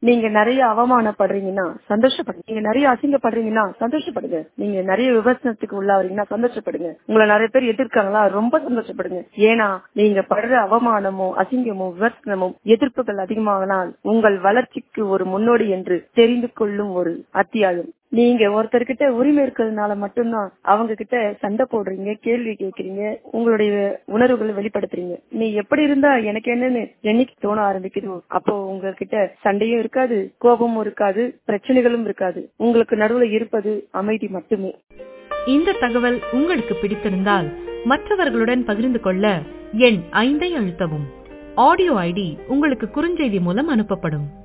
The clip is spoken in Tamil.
நீங்க நிறைய அவமானப்படுறீங்கன்னா சந்தோஷப்படுங்க நீங்க நிறைய அசிங்கப்படுறீங்கன்னா சந்தோஷப்படுங்க நீங்க நிறைய விமர்சனத்துக்கு உள்ளாவீங்கன்னா சந்தோஷப்படுங்க உங்களை நிறைய பேர் எதிர்க்காங்களா ரொம்ப சந்தோஷப்படுங்க ஏன்னா நீங்க படுற அவமானமும் அசிங்கமும் விமர்சனமும் எதிர்ப்புகள் அதிகமாகனால் உங்கள் வளர்ச்சிக்கு ஒரு முன்னோடி என்று தெரிந்து கொள்ளும் ஒரு அத்தியாயம் நீங்க ஒருத்தர்கிட்ட உரிமை இருக்கிறதுனால மட்டும்தான் அவங்க கிட்ட சண்டை போடுறீங்க கேள்வி கேட்கறீங்க உங்களுடைய உணர்வுகளை வெளிப்படுத்துறீங்க நீ எப்படி இருந்தா எனக்கு என்னன்னு என்னைக்கு தோண ஆரம்பிக்குதோ அப்போ உங்ககிட்ட சண்டையும் இருக்காது கோபமும் இருக்காது பிரச்சனைகளும் இருக்காது உங்களுக்கு நடுவுல இருப்பது அமைதி மட்டுமே இந்த தகவல் உங்களுக்கு பிடித்திருந்தால் மற்றவர்களுடன் பகிர்ந்து கொள்ள எண் ஐந்தை அழுத்தவும் ஆடியோ ஐடி உங்களுக்கு குறுஞ்செய்தி மூலம் அனுப்பப்படும்